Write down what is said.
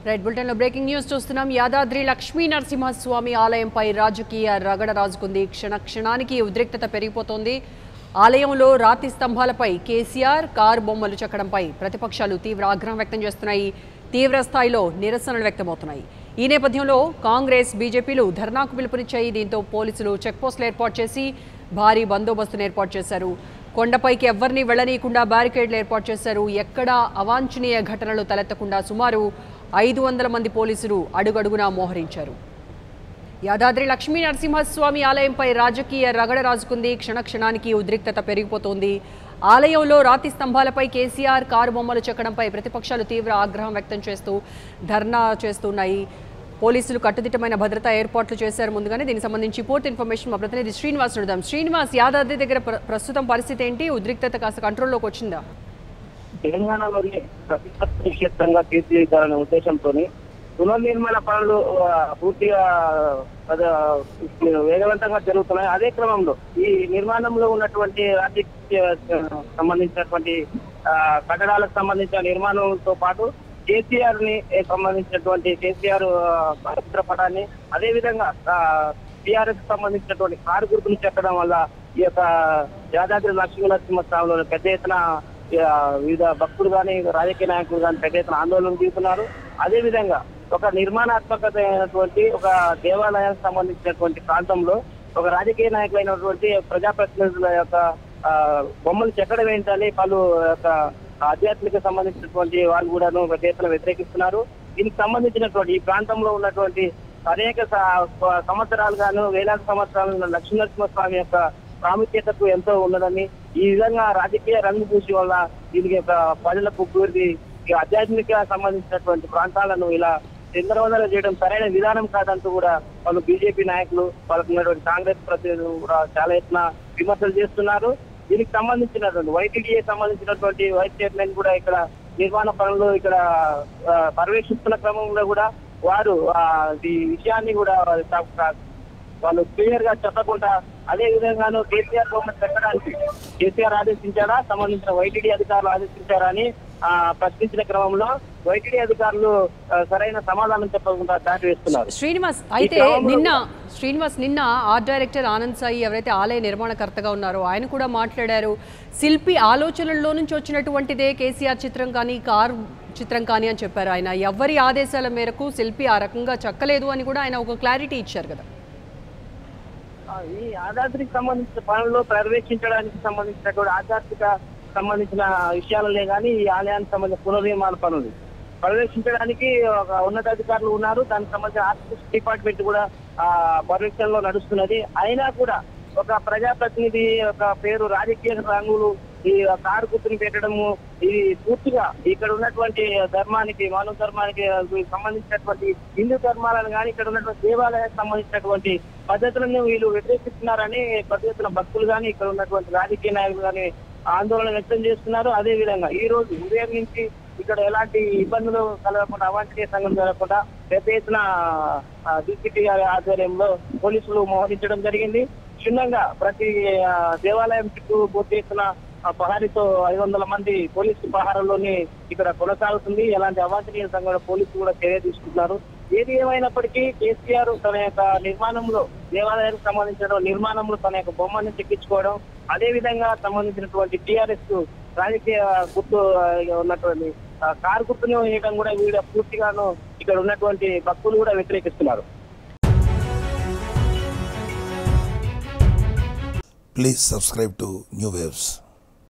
Right బులెటిన్లో breaking news చూస్తున్నాం యాదాద్రి లక్ష్మీ నరసింహస్వామి ఆలయంపై రాజకీయ రగడ రాజుకుంది క్షణ క్షణానికి ఉద్రిక్తత పెరిగిపోతోంది ఆలయంలో రాతి స్తంభాలపై కేసీఆర్ కారు బొమ్మలు చెక్కడంపై ప్రతిపక్షాలు తీవ్ర ఆగ్రహం వ్యక్తం చేస్తున్నాయి తీవ్ర స్థాయిలో నిరసనలు వ్యక్తమవుతున్నాయి ఈ నేపథ్యంలో కాంగ్రెస్ బీజేపీలు ధర్నాకు పిలుపునిచ్చాయి దీంతో పోలీసులు చెక్పోస్టులు ఏర్పాటు చేసి భారీ బందోబస్తును ఏర్పాటు చేశారు కొండపైకి ఎవ్వరిని వెళ్లనీయకుండా బ్యారికేడ్లు ఏర్పాటు చేశారు ఎక్కడా అవాంఛనీయ ఘటనలు తలెత్తకుండా సుమారు ఐదు వందల మంది పోలీసులు అడుగడుగునా మోహరించారు యాదాద్రి లక్ష్మీ నరసింహస్వామి ఆలయంపై రాజకీయ రగడ రాజుకుంది క్షణక్షణానికి ఉద్రిక్తత పెరిగిపోతోంది ఆలయంలో రాతి స్తంభాలపై కేసీఆర్ కారు బొమ్మలు చెక్కడంపై ప్రతిపక్షాలు తీవ్ర ఆగ్రహం వ్యక్తం చేస్తూ ధర్నా చేస్తున్నాయి పోలీసులు కట్టుదిట్టమైన భద్రతా ఏర్పాట్లు చేశారు ముందుగానే దీనికి సంబంధించి పూర్తి ఇన్ఫర్మేషన్ మా ప్రతినిధి శ్రీనివాస్ అడుగుదాం శ్రీనివాస్ యాదాద్రి దగ్గర ప్ర- ప్రస్తుతం పరిస్థితి ఏంటి ఉద్రిక్తత కాస్త కంట్రోల్లోకి వచ్చిందా తెలంగాణలోని ప్రతిపక్ష క్షేత్రంగా తీర్చిదిద్దాలనే ఉద్దేశంతో పునర్నిర్మాణ పనులు ఆ, పూర్తిగా అద, వేగవంతంగా జరుగుతున్నాయి అదే క్రమంలో ఈ నిర్మాణంలో ఉన్నటువంటి రాజకీయ ఆ, సంబంధించినటువంటి ఆ, కట్టడాలకు సంబంధించిన నిర్మాణంతో పాటు కేసీఆర్ ని సంబంధించినటువంటి కేసీఆర్ ఆ, చిత్రపటాన్ని అదే విధంగా టిఆర్ఎస్ సంబంధించినటువంటి కారు గుర్తులు చెక్కడం వల్ల ఈ యొక్క యాదాద్రి లక్ష్మీ నరసింహస్వామిలో పెద్ద ఎత్తున ఆ, వివిధ భక్తులు కానీ రాజకీయ నాయకులు కానీ పెద్ద ఎత్తున ఆందోళన దిగుతున్నారు అదే విధంగా ఒక నిర్మాణాత్మకత అయినటువంటి ఒక దేవాలయానికి సంబంధించినటువంటి ప్రాంతంలో ఒక రాజకీయ నాయకులైనటువంటి ప్రజాప్రతినిధుల యొక్క ఆ, బొమ్మలు చెక్కడం ఏంటని పలు యొక్క ఆధ్యాత్మిక సంబంధించినటువంటి వాళ్ళు కూడాను పెద్ద ఎత్తున వ్యతిరేకిస్తున్నారు దీనికి సంబంధించినటువంటి ఈ ప్రాంతంలో ఉన్నటువంటి అనేక స- సంవత్సరాలుగాను వేలాది సంవత్సరాలు లక్ష్మీనరసింహస్వామి యొక్క ప్రాముఖ్యతకు ఎంతో ఉన్నదని ఈ విధంగా రాజకీయ రంగు పూసి వల్ల దీనికి యొక్క ప్రజలకు పూర్తి ఈ ఆధ్యాత్మిక సంబంధించినటువంటి ప్రాంతాలను ఇలా చంద్రవందన చేయడం సరైన విధానం కాదంటూ కూడా వాళ్ళు బీజేపీ నాయకులు వాళ్ళకు ఉన్నటువంటి కాంగ్రెస్ ప్రతినిధులు కూడా చాలా ఎత్తున విమర్శలు చేస్తున్నారు దీనికి సంబంధించినటువంటి వైటీడీఏ సంబంధించినటువంటి వైస్ చైర్మన్ కూడా ఇక్కడ నిర్మాణ పనులు ఇక్కడ ఆ, పర్యవేక్షిస్తున్న క్రమంలో కూడా వారు ఆ, ఈ విషయాన్ని కూడా తా- వాళ్ళు క్లియర్ గా చెప్పకుండా అదే విధంగాను కేసీఆర్ గవర్నమెంట్ పెట్టడానికి కేసీఆర్ ఆదేశించారా సంబంధించిన వైటీడీ అధికారులు ఆదేశించారా అని ఆ, ప్రశ్నించిన క్రమంలో వైటీడీ అధికారులు ఆ, సరైన సమాధానం చెప్పకుండా దాటి వేస్తున్నారు శ్రీనివాస్ అయితే క్రమంలో- నిన్న శ్రీనివాస్ నిన్న ఆర్ట్ డైరెక్టర్ ఆనంద్ సాయి ఎవరైతే ఆలయ నిర్మాణకర్తగా ఉన్నారో ఆయన కూడా మాట్లాడారు శిల్పి ఆలోచనల్లో నుంచి వచ్చినటువంటిదే కేసీఆర్ చిత్రం కానీ కార్ చిత్రం కానీ అని చెప్పారు ఆయన ఎవరి ఆదేశాల మేరకు శిల్పి ఆ రకంగా చెక్కలేదు అని కూడా ఆయన ఒక క్లారిటీ ఇచ్చారు కదా ఆ, ఈ యాదాద్రికి సంబంధించిన పనుల్లో పర్యవేక్షించడానికి సంబంధించినటువంటి ఆధ్యాత్మిక సంబంధించిన విషయాలనే కానీ ఈ ఆలయానికి సంబంధించిన పునర్నిర్మాణ పనులు పర్యవేక్షించడానికి ఒక ఉన్నతాధికారులు ఉన్నారు దానికి సంబంధించిన ఆర్టిస్ట్ డిపార్ట్మెంట్ కూడా ఆ పర్యవేక్షణలో నడుస్తున్నది అయినా కూడా ఒక ప్రజాప్రతినిధి ఒక పేరు రాజకీయ రంగులు ఈ కారు గుర్తుని పెట్టడము ఇది పూర్తిగా ఇక్కడ ఉన్నటువంటి ధర్మానికి మానవ ధర్మానికి సంబంధించినటువంటి హిందూ ధర్మాలను కానీ ఇక్కడ ఉన్నటువంటి దేవాలయానికి సంబంధించినటువంటి పద్ధతులను వీళ్ళు వ్యతిరేకిస్తున్నారని పెద్ద ఎత్తున భక్తులు కానీ ఇక్కడ ఉన్నటువంటి రాజకీయ నాయకులు కానీ ఆందోళన వ్యక్తం చేస్తున్నారు అదే విధంగా ఈ రోజు ఉదయం నుంచి ఇక్కడ ఎలాంటి ఇబ్బందులు కలగకుండా అవాంఛనీయ సంఘం జరగకుండా పెద్ద ఎత్తున డిసిపి గారి ఆధ్వర్యంలో పోలీసులు మోహరించడం జరిగింది క్షుణ్ణంగా ప్రతి ఆ, దేవాలయం చుట్టూ పూర్తి ఎత్తున ఆ పహారీతో ఐదు వందల మంది పోలీసు పహారంలోని ఇక్కడ కొనసాగుతుంది ఎలాంటి అవాంఛనీయ సంఘటన పోలీసులు కూడా చర్య తీసుకుంటున్నారు ఏది ఏమైనప్పటికీ కేసీఆర్ తన యొక్క నిర్మాణంలో దేవాలయానికి సంబంధించిన నిర్మాణంలో తన యొక్క బొమ్మని చెక్కించుకోవడం అదే విధంగా సంబంధించినటువంటి టిఆర్ఎస్ రాజకీయ గుర్తు ఆ, ఉన్నటువంటి ఆ, కారు గుర్తుని వేయడం కూడా వీడ పూర్తిగాను ఇక్కడ ఉన్నటువంటి భక్తులు కూడా వ్యతిరేకిస్తున్నారు Please subscribe to New Waves.